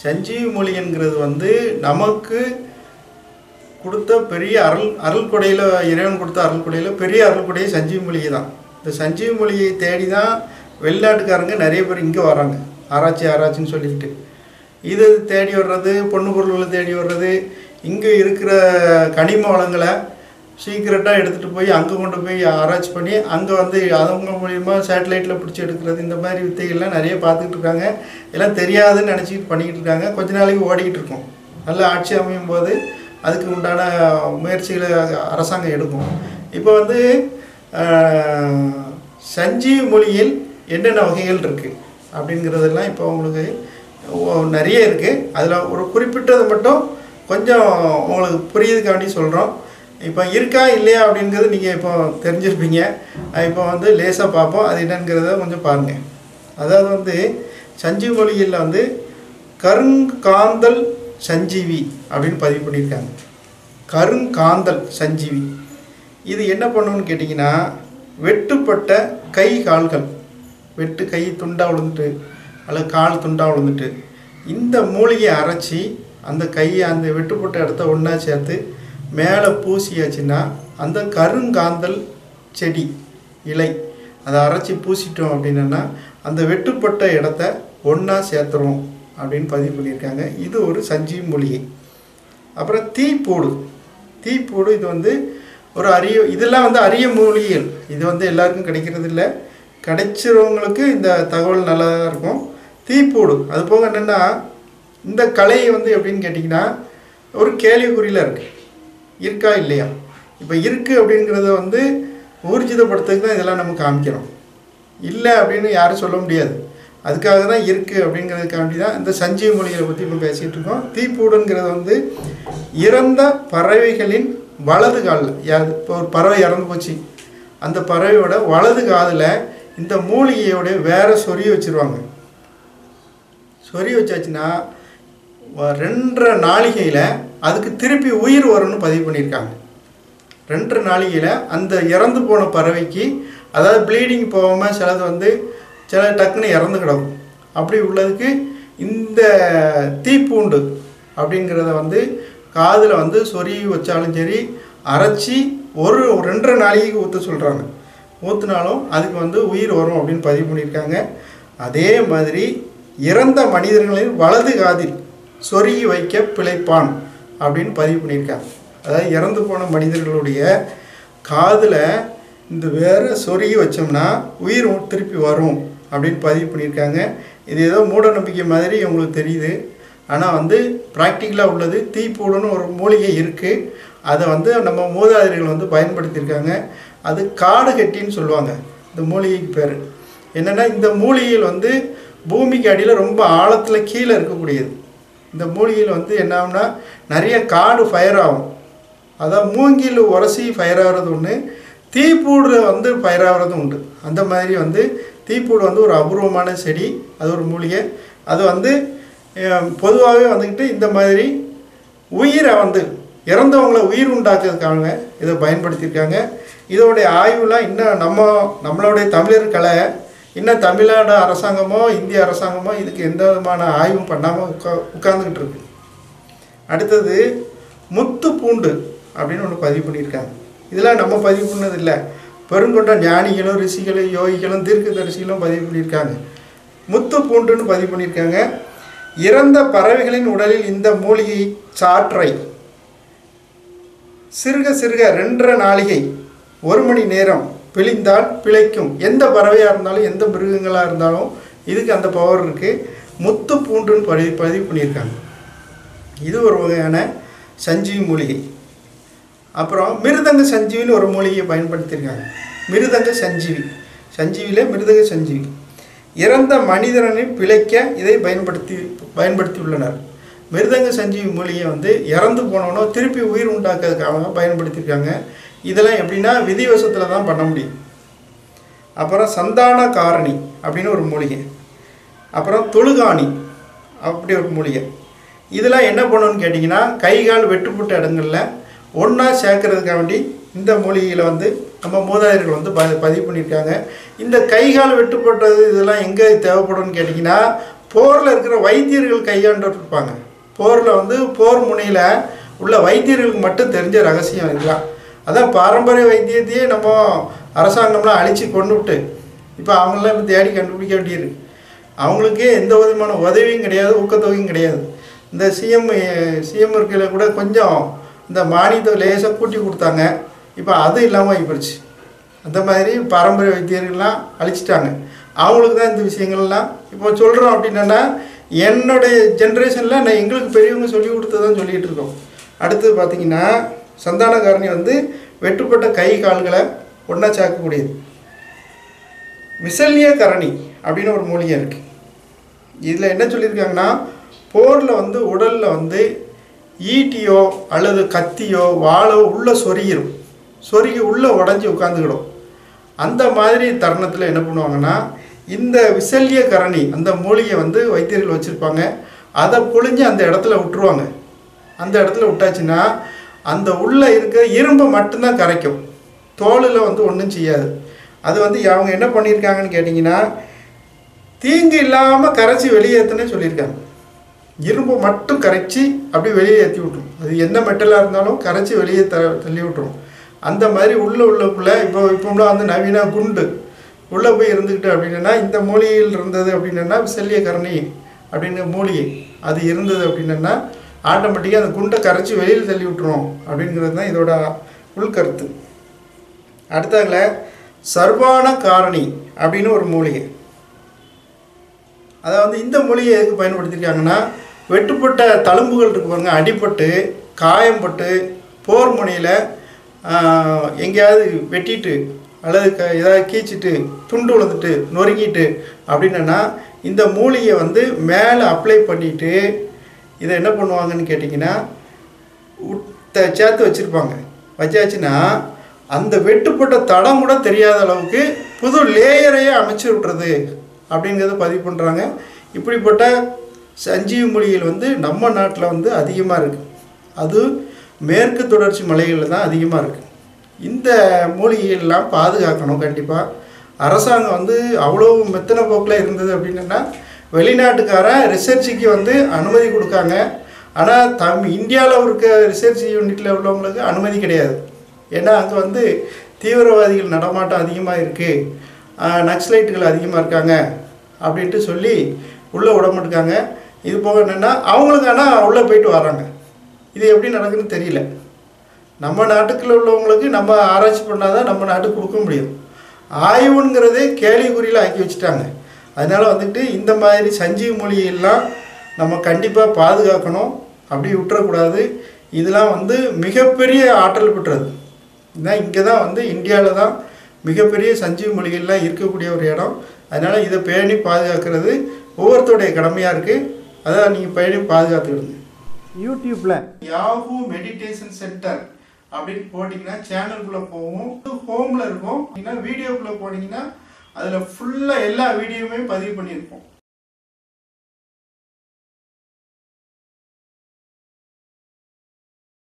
சஞ்சீவி மூலிகைங்கிறது வந்து நமக்கு கொடுத்த பெரிய அருள் அருள் கொடையில் இறைவன் கொடுத்த அருள் கொடையில் பெரிய அருள் கொடையே சஞ்சீவி மூலிகை தான் இந்த சஞ்சீவி மூலிகையை தேடி தான் வெளிநாட்டுக்காரங்க நிறைய பேர் இங்கே வராங்க ஆராய்ச்சி ஆராய்ச்சின்னு சொல்லிக்கிட்டு இது தேடி வர்றது பொண்ணு பொருள்களை தேடி வர்றது இங்கே இருக்கிற கனிம வளங்களை சீக்கிரட்டாக எடுத்துகிட்டு போய் அங்கே கொண்டு போய் ஆராய்ச்சி பண்ணி அங்கே வந்து அவங்க மூலியமா சேட்டலைட்டில் பிடிச்சி எடுக்கிறது இந்த மாதிரி வித்தைகள்லாம் நிறைய பார்த்துக்கிட்டு இருக்காங்க எல்லாம் தெரியாதுன்னு நினச்சிக்கிட்டு பண்ணிக்கிட்டு இருக்காங்க கொஞ்ச நாளைக்கு ஓடிக்கிட்டு இருக்கோம் நல்ல ஆட்சி அமையும் போது அதுக்கு உண்டான முயற்சிகளை அரசாங்கம் எடுக்கும் இப்போ வந்து ஆஹ், சஞ்சீவி மொழியில் என்னென்ன வகைகள் இருக்குது அப்படிங்கிறதெல்லாம் இப்போ உங்களுக்கு ஓ- நிறைய இருக்குது அதில் ஒரு குறிப்பிட்டது மட்டும் கொஞ்சம் உங்களுக்கு புரியுதுக்காண்டி சொல்கிறோம் இப்போ இருக்கா இல்லையா அப்படிங்கிறது நீங்கள் இப்போ தெரிஞ்சிருப்பீங்க அஹ் இப்போ வந்து லேசாக பார்ப்போம் அது என்னங்கிறத கொஞ்சம் பாருங்கள் அதாவது வந்து சஞ்சீவி மொழியில் வந்து கருங்காந்தல் சஞ்சீவி அப்படின்னு பதிவு பண்ணியிருக்காங்க கருங்காந்தல் சஞ்சீவி இது என்ன பண்ணுன்னு கேட்டிங்கன்னா வெட்டுப்பட்ட கை கால்கள் வெட்டு கை துண்டா விழுந்துட்டு அல்லது கால் துண்டா விழுந்துட்டு இந்த மூலிகையை அரைச்சி அந்த கையை அந்த வெட்டுப்பட்ட இடத்த ஒன்றா சேர்த்து மேலே பூசியாச்சுன்னா அந்த கருங்காந்தல் செடி இலை அதை அரைச்சி பூசிட்டோம் அப்படின்னா அந்த வெட்டுப்பட்ட இடத்த ஒன்றா சேர்த்துறோம் அப்படின்னு பதிவு பண்ணியிருக்காங்க இது ஒரு சஞ்சீவி மூலிகை அப்புறம் தீப்போடு தீப்போடு இது வந்து ஒரு அரிய இதெல்லாம் வந்து அரிய மூலிகைகள் இது வந்து எல்லாருக்கும் கிடைக்கிறது இல்லை கிடைச்சிறவங்களுக்கு இந்த தகவல் நல்லா இருக்கும் தீப்போடு அது போக என்னென்னா இந்த கலை வந்து எப்படின்னு கேட்டிங்கன்னா ஒரு கேள்விக்குறியில் இருக்குது இருக்கா இல்லையா இப்போ இருக்குது அப்படிங்கிறத வந்து ஊர்ஜிதப்படுத்துறதுக்கு தான் இதெல்லாம் நம்ம காமிக்கிறோம் இல்லை அப்படின்னு யாரும் சொல்ல முடியாது அதுக்காக தான் இருக்குது அப்படிங்கிறதுக்காண்டி தான் இந்த சஞ்சீவ மொழிகளை பற்றி இப்போ பேசிகிட்டு இருக்கோம் தீப்பூடுங்கிறது வந்து இறந்த பறவைகளின் வலது காலில் யா- இப்போ ஒரு பறவை இறந்து போச்சு அந்த பறவையோட வலது காதில் இந்த மூலிகையோட வேற சொறி வச்சிருவாங்க சொறி வச்சாச்சுன்னா வ- ரெண்டரை நாளிகையில் அதுக்கு திருப்பி உயிர் வரும்னு பதிவு பண்ணியிருக்காங்க ரெண்டரை நாளிகையில் அந்த இறந்து போன பறவைக்கு அதாவது ப்ளீடிங் போகாமல் சிலது வந்து சில டக்குன்னு இறந்து கிடக்கும் அப்படி உள்ளதுக்கு இந்த தீப்பூண்டு அப்படிங்கிறத வந்து காதில் வந்து சொருகி வச்சாலும் சரி அரைச்சி ஒரு ரெண்டரை நாளைக்கு ஊற்ற சொல்கிறாங்க ஊற்றினாலும் அதுக்கு வந்து உயிர் வரும் அப்படின்னு பதிவு பண்ணியிருக்காங்க அதே மாதிரி இறந்த மனிதர்களின் வலது காதில் சொருகி வைக்க பிழைப்பான் அப்படின்னு பதிவு பண்ணியிருக்காங்க அதாவது இறந்து போன மனிதர்களுடைய காதில் இந்த வேற சொருகி வச்சோம்னா உயிர் திருப்பி வரும் அப்படின்னு பதிவு பண்ணியிருக்காங்க இது ஏதோ மூட நம்பிக்கை மாதிரி உங்களுக்கு தெரியுது ஆனால் வந்து ப்ராக்டிக்கலாக உள்ளது தீப்பூடுன்னு ஒரு மூலிகை இருக்குது அதை வந்து நம்ம மூதாதையர்கள் வந்து பயன்படுத்தியிருக்காங்க அது காடு கட்டின்னு சொல்லுவாங்க இந்த மூலிகைக்கு பேர் என்னென்னா இந்த மூலிகையில் வந்து பூமிக்கு அடியில் ரொம்ப ஆழத்தில் கீழே இருக்கக்கூடியது இந்த மூலிகையில் வந்து என்ன ஆகும்னா நிறைய காடு ஃபயர் ஆகும் அதான் மூங்கில் உரசி ஃபயர் ஆகிறது ஒன்று தீப்பூடு வந்து ஃபயர் ஆகிறது உண்டு அந்த மாதிரி வந்து தீப்பூடு வந்து ஒரு அபூர்வமான செடி அது ஒரு மூலிகை அது வந்து பொதுவாகவே வந்துக்கிட்டு இந்த மாதிரி உயிரை வந்து இறந்தவங்களை உயிர் உண்டாக்குறதுக்காக இதை பயன்படுத்தியிருக்காங்க இதோடைய ஆய்வுலாம் இன்னும் நம்ம நம்மளுடைய தமிழர் கலை இன்னும் தமிழ்நாடு அரசாங்கமோ இந்திய அரசாங்கமோ இதுக்கு எந்த விதமான ஆய்வும் பண்ணாமல் உட்கா உட்கார்ந்துக்கிட்டு இருக்கு அடுத்தது முத்து பூண்டு அப்படின்னு ஒன்று பதிவு பண்ணியிருக்காங்க இதெல்லாம் நம்ம பதிவு பண்ணது இல்லை பெருங்கொண்ட ஞானிகளும் ரிஷிகளும் யோகிகளும் தீர்க்கதரிசிகளும் பதிவு பண்ணியிருக்காங்க முத்து பூண்டுன்னு பதிவு பண்ணியிருக்காங்க இறந்த பறவைகளின் உடலில் இந்த மூலிகை சாற்றை சிறுக சிறுக ரெண்டரை நாளிகை ஒரு மணி நேரம் பிழிந்தால் பிழைக்கும் எந்த பறவையாக இருந்தாலும் எந்த மிருகங்களாக இருந்தாலும் இதுக்கு அந்த பவர் இருக்குது முத்து பூண்டுன்னு பதிவு பதிவு பண்ணியிருக்காங்க இது ஒரு வகையான சஞ்சீவி மூலிகை அப்புறம் மிருதங்க சஞ்சீவின்னு ஒரு மூலிகையை பயன்படுத்தியிருக்காங்க மிருதங்க சஞ்சீவி சஞ்சீவிலே மிருதங்க சஞ்சீவி இறந்த மனிதனை பிழைக்க இதை பயன்படுத்தி பயன்படுத்தியுள்ளனர் மிருதங்க சஞ்சீவி மூலிகை வந்து இறந்து போனவனோ திருப்பி உயிர் உண்டாக்குறதுக்காக பயன்படுத்தியிருக்காங்க இதெல்லாம் எப்படின்னா விதிவசத்தில் தான் பண்ண முடியும் அப்புறம் சந்தான காரணி அப்படின்னு ஒரு மூலிகை அப்புறம் தொழுகாணி அப்படி ஒரு மூலிகை இதெல்லாம் என்ன பண்ணணும்னு கேட்டிங்கன்னா கை கால் வெட்டுப்பட்ட இடங்களில் ஒன்றா சேர்க்கறதுக்காக வேண்டி இந்த மூலிகையில் வந்து நம்ம மூதாதையர்கள் வந்து ப பதிவு பண்ணியிருக்காங்க இந்த கை கால் வெட்டுப்பட்டது இதெல்லாம் எங்கே தேவைப்படும்னு கேட்டிங்கன்னா போரில் இருக்கிற வைத்தியர்கள் கையாண்டு இருப்பாங்க போரில் வந்து போர் முனையில் உள்ள வைத்தியர்களுக்கு மட்டும் தெரிஞ்ச ரகசியம் இதெல்லாம் அதான் பாரம்பரிய வைத்தியத்தையே நம்ம அரசாங்கம்லாம் அழித்து கொண்டு விட்டு இப்போ அவங்களாம் இப்போ தேடி கண்டுபிடிக்க வேண்டியிருக்கு அவங்களுக்கே எந்த விதமான உதவியும் கிடையாது ஊக்கத்தொகையும் கிடையாது இந்த சிஎம் சிஎம் இருக்கையில் கூட கொஞ்சம் இந்த மானியத்தை லேசாக கூட்டி கொடுத்தாங்க இப்போ அது இல்லாமல் ஆகிப்போச்சு அந்த மாதிரி பாரம்பரிய வைத்தியர்கள்லாம் அழிச்சிட்டாங்க அவங்களுக்கு தான் இந்த விஷயங்கள்லாம் இப்போ சொல்கிறோம் அப்படின்னா என்னுடைய ஜென்ரேஷனில் நான் எங்களுக்கு பெரியவங்க சொல்லி கொடுத்ததான் சொல்லிகிட்டு இருக்கோம் அடுத்து பார்த்தீங்கன்னா சந்தானகாரணி வந்து வெட்டுப்பட்ட கை கால்களை ஒன்றா சேர்க்கக்கூடியது மிசல்லிய கரணி அப்படின்னு ஒரு மூலிகை இருக்குது இதில் என்ன சொல்லியிருக்காங்கன்னா போரில் வந்து உடலில் வந்து ஈட்டியோ அல்லது கத்தியோ வாளோ உள்ளே சொருகிரும் சொருகி உள்ளே உடஞ்சி உட்காந்துக்கிடும் அந்த மாதிரி தருணத்தில் என்ன பண்ணுவாங்கன்னா இந்த விசல்லிய கரணி அந்த மூலிகை வந்து வைத்தியர்கள் வச்சுருப்பாங்க அதை புழிஞ்சு அந்த இடத்துல விட்டுருவாங்க அந்த இடத்துல விட்டாச்சுன்னா அந்த உள்ளே இருக்க இரும்பை மட்டும்தான் கரைக்கும் தோலில் வந்து ஒன்றும் செய்யாது அது வந்து அவங்க என்ன பண்ணியிருக்காங்கன்னு கேட்டிங்கன்னா தீங்கு இல்லாமல் கரைச்சி வெளியேற்றுன்னு சொல்லியிருக்காங்க இரும்பை மட்டும் கரைச்சி அப்படியே வெளியே ஏற்றி விட்ரும் அது எந்த மெட்டலாக இருந்தாலும் கரைச்சி வெளியே த தள்ளி விட்ரும் அந்த மாதிரி உள்ளே உள்ளக்குள்ளே இப்போ இப்போம்லாம் வந்து நவீன குண்டு உள்ளே போய் இருந்துக்கிட்டு அப்படின்னா இந்த மூலிகையில் இருந்தது அப்படின்னா செல்லிய கரணி அப்படிங்கிற மூலிகை அது இருந்தது அப்படின்னா ஆட்டோமேட்டிக்காக அந்த குண்டை கரைச்சி வெளியில் தள்ளி விட்டுரும் அப்படிங்கிறது தான் இதோட உள்கருத்து அடுத்ததுல சர்வான காரணி அப்படின்னு ஒரு மூலிகை அதாவது இந்த மூலிகை எதுக்கு பயன்படுத்தியிருக்காங்கன்னா வெட்டுப்பட்ட தழும்புகள் இருக்கு பாருங்க அடிபட்டு காயம்பட்டு போர் முனையில் எங்கேயாவது வெட்டிட்டு அல்லது க ஏதாவது கீச்சிட்டு துண்டு விழுந்துட்டு நொறுங்கிட்டு அப்படின்னா இந்த மூலிகை வந்து மேலே அப்ளை பண்ணிவிட்டு இதை என்ன பண்ணுவாங்கன்னு கேட்டிங்கன்னா உத்த சேர்த்து வச்சுருப்பாங்க வச்சாச்சுன்னா அந்த வெட்டுப்பட்ட தடம் கூட தெரியாத அளவுக்கு புது லேயரையே அமைச்சு விட்றது அப்படிங்கிறத பதிவு பண்ணுறாங்க இப்படிப்பட்ட சஞ்சீவி மொழிகள் வந்து நம்ம நாட்டில் வந்து அதிகமாக இருக்குது அது மேற்கு தொடர்ச்சி மலைகளில் தான் அதிகமாக இருக்குது இந்த மூலிகைகள்லாம் பாதுகாக்கணும் கண்டிப்பாக அரசாங்கம் வந்து அவ்வளோ மெத்தனை போக்கில் இருந்தது அப்படின்னா வெளிநாட்டுக்காரன் ரிசர்ச்சுக்கு வந்து அனுமதி கொடுக்காங்க ஆனால் தம் இந்தியாவில் இருக்க ரிசர்ச் யூனிட்டில் உள்ளவங்களுக்கு அனுமதி கிடையாது ஏன்னா அங்கே வந்து தீவிரவாதிகள் நடமாட்டம் அதிகமாக இருக்குது நக்ஸலைட்டுகள் அதிகமாக இருக்காங்க அப்படின்ட்டு சொல்லி உள்ளே விட மாட்டுக்காங்க இது போக என்னென்னா அவங்களுக்கு ஆனால் உள்ளே போயிட்டு வராங்க இது எப்படி நடக்குதுன்னு தெரியல நம்ம நாட்டுக்குள்ள உள்ளவங்களுக்கு நம்ம ஆராய்ச்சி பண்ணால் தான் நம்ம நாட்டுக்கு கொடுக்க முடியும் ஆய்வுங்கிறதே கேள்விக்குறியில் ஆக்கி வச்சுட்டாங்க அதனால் வந்துட்டு இந்த மாதிரி சஞ்சீவ மொழியெல்லாம் நம்ம கண்டிப்பாக பாதுகாக்கணும் அப்படி விட்டுறக்கூடாது இதெல்லாம் வந்து மிகப்பெரிய ஆற்றல் பெற்றது இதான் இங்கே தான் வந்து இந்தியாவில் தான் மிகப்பெரிய சஞ்சீவ மொழிகள்லாம் இருக்கக்கூடிய ஒரு இடம் அதனால் இதை பேணி பாதுகாக்கிறது ஒவ்வொருத்தருடைய கடமையாக இருக்குது அதான் நீங்கள் பேணி பாதுகாத்துக்கிடுங்க யூடியூப்பில் யாஹூ மெடிடேஷன் சென்டர் அப்படின்னு போட்டிங்கன்னா சேனலுக்குள்ளே போகும் ஹோமில் இருக்கும் வீடியோக்குள்ளே போனீங்கன்னா அதில் ஃபுல்லாக எல்லா வீடியோவுமே பதிவு பண்ணியிருப்போம்